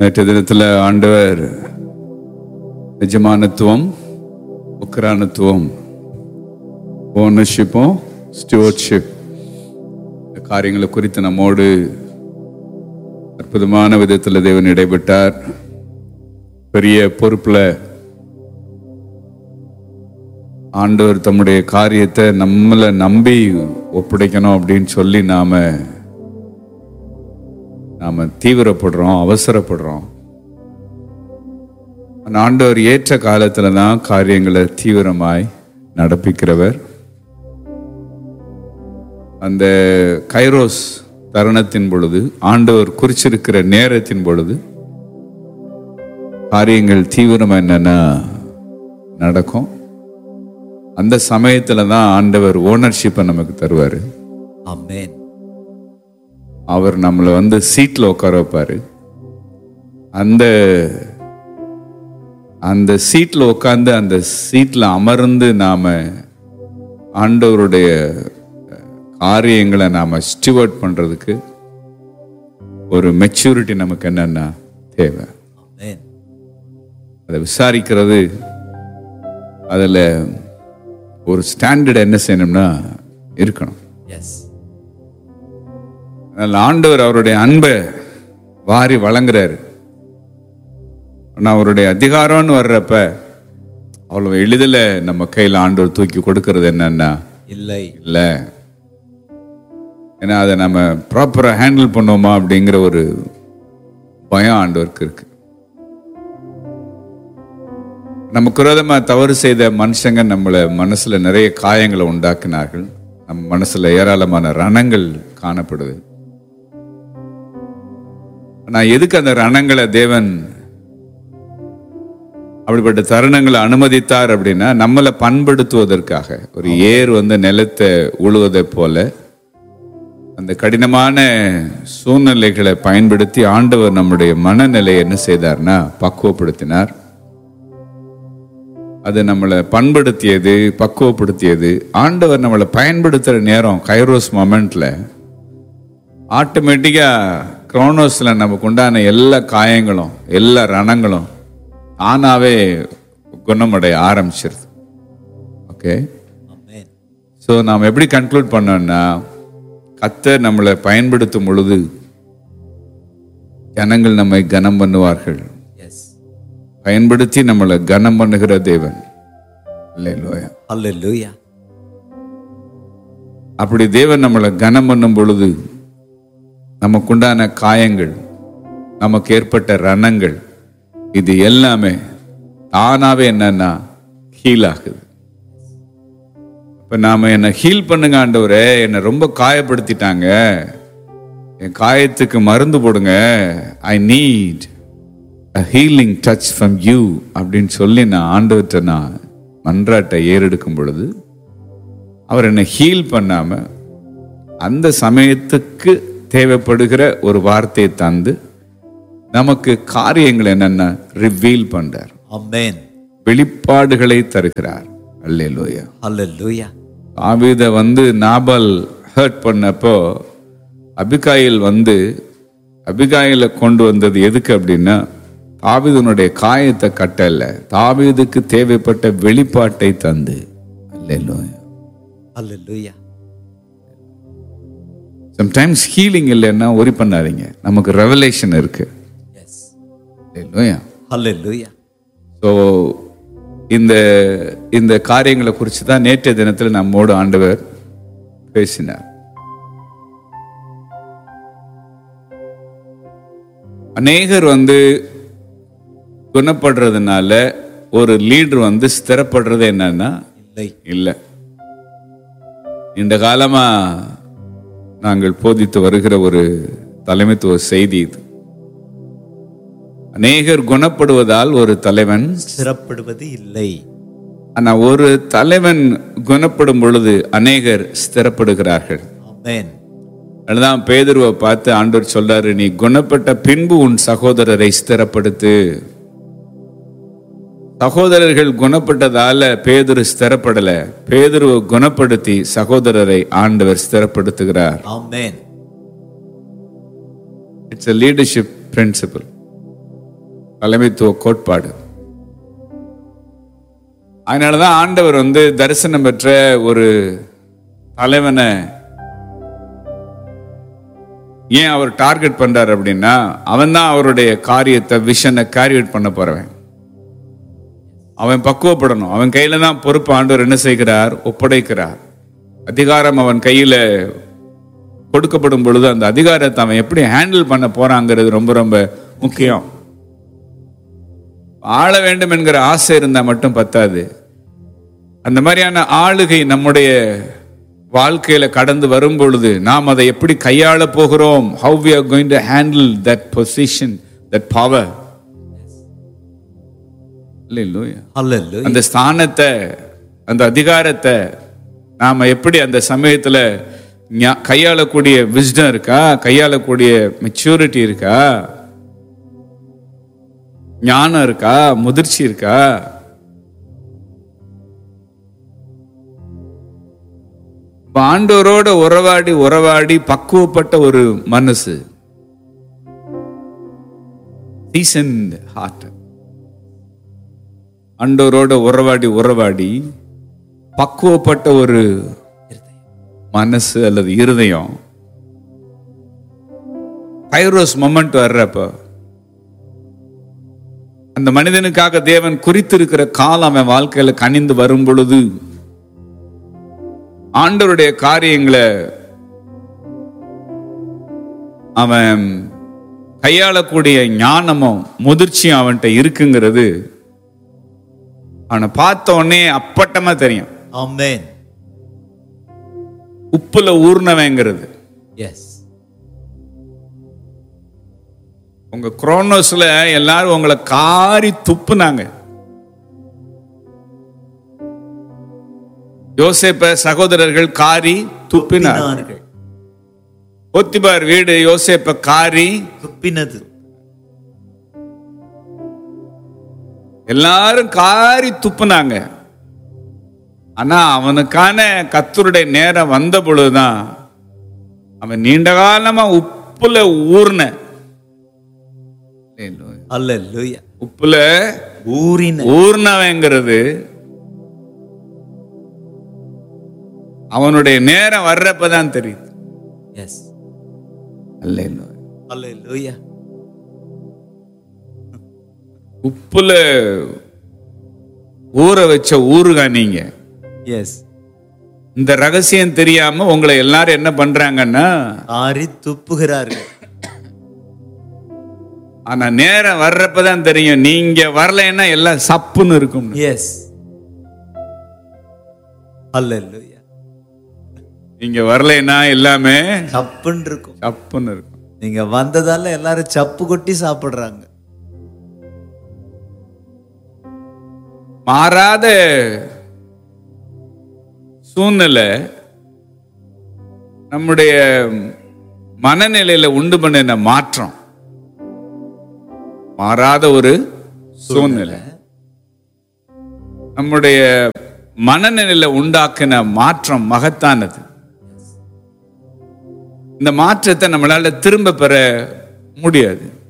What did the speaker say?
நேற்று தினத்தில் ஆண்டவர் எஜமானத்துவம் உக்ரானத்துவம் ஓனர்ஷிப்பும் ஸ்டுவர்ட்ஷிப் இந்த காரியங்களை குறித்து நம்மோடு அற்புதமான விதத்தில் தேவன் இடைப்பட்டார் பெரிய பொறுப்பில் ஆண்டவர் தம்முடைய காரியத்தை நம்மளை நம்பி ஒப்படைக்கணும் அப்படின்னு சொல்லி நாம நாம தீவிரப்படுறோம் அவசரப்படுறோம் ஆனா ஆண்டவர் ஏற்ற காலத்துல தான் காரியங்களை தீவிரமாய் நடப்பிக்கிறவர் அந்த கைரோஸ் தருணத்தின் பொழுது ஆண்டவர் குறிச்சிருக்கிற நேரத்தின் பொழுது காரியங்கள் தீவிரமா என்னன்னா நடக்கும் அந்த சமயத்துல தான் ஆண்டவர் ஓனர்ஷிப்பை நமக்கு தருவாரு ஆமென் அவர் நம்மளை வந்து சீட்ல உட்கார வைப்பாரு அந்த அந்த சீட்ல உட்கார்ந்து அந்த சீட்ல அமர்ந்து நாம ஆண்டவருடைய காரியங்களை நாம ஸ்டிவர்ட் பண்றதுக்கு ஒரு மெச்சூரிட்டி நமக்கு என்னன்னா தேவை ஆமென் அதை விசாரிக்கிறது அதுல ஒரு ஸ்டாண்டர்ட் என்ன செய்யணும்னா இருக்கணும் எஸ் அதனால ஆண்டவர் அவருடைய அன்பை வாரி வழங்குறாரு ஆனா அவருடைய அதிகாரம்னு வர்றப்ப அவ்வளவு எளிதில் நம்ம கையில் ஆண்டவர் தூக்கி கொடுக்கறது என்னன்னா இல்லை இல்ல ஏன்னா அதை நம்ம ப்ராப்பராக ஹேண்டில் பண்ணுவோமா அப்படிங்கிற ஒரு பயம் ஆண்டவருக்கு இருக்கு நமக்கு விரோதமா தவறு செய்த மனுஷங்க நம்மள மனசுல நிறைய காயங்களை உண்டாக்கினார்கள் நம்ம மனசுல ஏராளமான ரணங்கள் காணப்படுது ஆனா எதுக்கு அந்த ரணங்களை தேவன் அப்படிப்பட்ட தருணங்களை அனுமதித்தார் அப்படின்னா நம்மளை பண்படுத்துவதற்காக ஒரு ஏர் வந்து நிலத்தை உழுவதை போல அந்த கடினமான சூழ்நிலைகளை பயன்படுத்தி ஆண்டவர் நம்முடைய மனநிலையை என்ன செய்தார்னா பக்குவப்படுத்தினார் அது நம்மளை பண்படுத்தியது பக்குவப்படுத்தியது ஆண்டவர் நம்மளை பயன்படுத்துகிற நேரம் கைரோஸ் மொமெண்ட்ல ஆட்டோமேட்டிக்கா குரோனோஸ்ல நமக்கு உண்டான எல்லா காயங்களும் எல்லா ரணங்களும் தானாவே குணமடைய ஆரம்பிச்சிருது ஓகே ஆமென் ஸோ நாம் எப்படி கன்க்ளூட் பண்ணோம்னா கத்தர் நம்மளை பயன்படுத்தும் பொழுது ஜனங்கள் நம்மை கனம் பண்ணுவார்கள் எஸ் பயன்படுத்தி நம்மளை கனம் பண்ணுகிற தேவன் இல்லையா ஹalleluya அப்படி தேவன் நம்மளை கனம் பண்ணும் பொழுது நமக்குண்டான காயங்கள் நமக்கு ஏற்பட்ட ரணங்கள் இது எல்லாமே தானாவே என்னன்னா ஹீல் ஆகுது இப்ப நாம என்ன ஹீல் பண்ணுங்க ஆண்டவரே என்னை ரொம்ப காயப்படுத்திட்டாங்க என் காயத்துக்கு மருந்து போடுங்க I need a healing touch from you அப்படின்னு சொல்லி நான் ஆண்டவர்கிட்ட நான் மன்றாட்டை ஏறெடுக்கும் பொழுது அவர் என்னை ஹீல் பண்ணாம அந்த சமயத்துக்கு தேவைப்படுகிற ஒரு வார்த்தையை தந்து நமக்கு காரியங்கள் என்னென்ன ரிவீல் பண்றார் ஆமென் வெளிப்பாடுகளை தருகிறார் அல்லேலூயா ஹalleluya ஆவித வந்து நாபல் ஹர்ட் பண்ணப்போ அபிகாயில் வந்து அபிகாயில கொண்டு வந்தது எதுக்கு அப்படின்னா தாவீதுனுடைய காயத்தை கட்டல தாவீதுக்கு தேவைப்பட்ட வெளிப்பாட்டை தந்து அல்லேலூயா ஹalleluya சம்டைம்ஸ் ஹீலிங் இல்லைன்னா ஒரி பண்ணாதீங்க நமக்கு ரெவலேஷன் இருக்கு எஸ் இல்லையா ஹalleluya ஸோ இந்த இந்த காரியங்களை குறித்து தான் நேற்றைய தினத்தில் நம்மோடு ஆண்டவர் பேசினார் அநேகர் வந்து குணப்படுறதுனால ஒரு லீடர் வந்து ஸ்திரப்படுறது என்னன்னா இல்லை இல்லை இந்த காலமா நாங்கள் போதித்து வருகிற ஒரு தலைமைத்துவ செய்தி இது அநேகர் குணப்படுவதால் ஒரு தலைவன் சிறப்படுவது இல்லை ஆனா ஒரு தலைவன் குணப்படும் பொழுது அநேகர் ஸ்திரப்படுகிறார்கள் ஆமென் அதுதான் பேதுருவை பார்த்து ஆண்டவர் சொல்றாரு நீ குணப்பட்ட பின்பு உன் சகோதரரை ஸ்திரப்படுத்து சகோதரர்கள் குணப்பட்டதால பேதுரு ஸ்திரப்படல பேதுருவை குணப்படுத்தி சகோதரரை ஆண்டவர் ஸ்திரப்படுத்துகிறார் amen it's a leadership principle தலைமைத்துவ கோட்பாடு அதனாலதான் ஆண்டவர் வந்து தரிசனம் பெற்ற ஒரு தலைவனை ஏன் அவர் டார்கெட் பண்றாரு அப்படின்னா அவன் தான் அவருடைய காரியத்தை விஷனை கேரியட் பண்ண போறவன் அவன் பக்குவப்படணும் அவன் கையில தான் பொறுப்பு ஆண்டவர் என்ன செய்கிறார் ஒப்படைக்கிறார் அதிகாரம் அவன் கையில கொடுக்கப்படும் பொழுது அந்த அதிகாரத்தை அவன் எப்படி ஹேண்டில் பண்ண போறாங்கிறது ரொம்ப ரொம்ப முக்கியம் ஆள வேண்டும் என்கிற ஆசை இருந்தா மட்டும் பத்தாது அந்த மாதிரியான ஆளுகை நம்முடைய வாழ்க்கையில கடந்து வரும் பொழுது நாம் அதை எப்படி கையாள போகிறோம் how we are going to handle that position that power Hallelujah. Hallelujah. அந்த ஸ்தானத்தை அந்த அதிகாரத்தை நாம எப்படி அந்த சமயத்துல ஞா- கையாளக்கூடிய விஸ்டம் இருக்கா கையாளக்கூடிய மெச்சூரிட்டி இருக்கா ஞானம் இருக்கா முதிர்ச்சி இருக்கா இப்ப ஆண்டவரோட உறவாடி உறவாடி பக்குவப்பட்ட ஒரு மனசு சீசன்ட் ஹார்ட் ஆண்டவரோட உறவாடி உறவாடி பக்குவப்பட்ட ஒரு மனசு அல்லது இருதயம் கைரோஸ் மொமெண்ட் வர்றப்ப அந்த மனிதனுக்காக தேவன் குறித்திருக்கிற காலம் அவன் வாழ்க்கையில கனிந்து வரும் பொழுது ஆண்டவருடைய காரியங்களை அவன் கையாளக்கூடிய ஞானமும் முதிர்ச்சியும் அவன்கிட்ட இருக்குங்கிறது அவனை பார்த்த உடனே அப்பட்டமா தெரியும் Amen. உப்புல ஊர்னவங்கிறது Yes. உங்க குரோனோஸ்ல எல்லாரும் உங்களை காரி துப்புனாங்க யோசேப்ப சகோதரர்கள் காரி துப்பினார் துப்பினார்கள். ஒத்திபார் வீடு யோசேப்ப காரி துப்பினது எல்லாரும் காரி துப்புனாங்க ஆனா அவனுக்கான கத்தருடைய நேரம் வந்த பொழுதுதான் அவன் நீண்ட காலமா உப்புல ஊர்ன Hallelujah. உப்புல ஊறின ஊர்னவங்கிறது அவனுடைய நேரம் வர்றப்பதான் தெரியுது எஸ் அல்லேலூயா. Hallelujah. உப்புல ஊற வச்ச ஊறுகா நீங்க எஸ் இந்த ரகசியம் தெரியாம உங்களை எல்லாரும் என்ன பண்றாங்கன்னா ஆறி துப்புகிறார்கள் ஆனா நேரம் வர்றப்பதான் தெரியும் நீங்க வரலைன்னா எல்லாம் சப்புன்னு இருக்கும் எஸ் Hallelujah. நீங்க வரலைன்னா எல்லாமே சப்புன்னு இருக்கும் சப்புன்னு இருக்கும் நீங்க வந்ததால எல்லாரும் சப்பு கொட்டி சாப்பிடுறாங்க மாறாத சூழ்நிலை நம்முடைய மனநிலையில உண்டு பண்ணின மாற்றம் மாறாத ஒரு சூழ்நிலை நம்முடைய மனநிலையில உண்டாக்கின மாற்றம் மகத்தானது இந்த மாற்றத்தை நம்மளால திரும்ப பெற முடியாது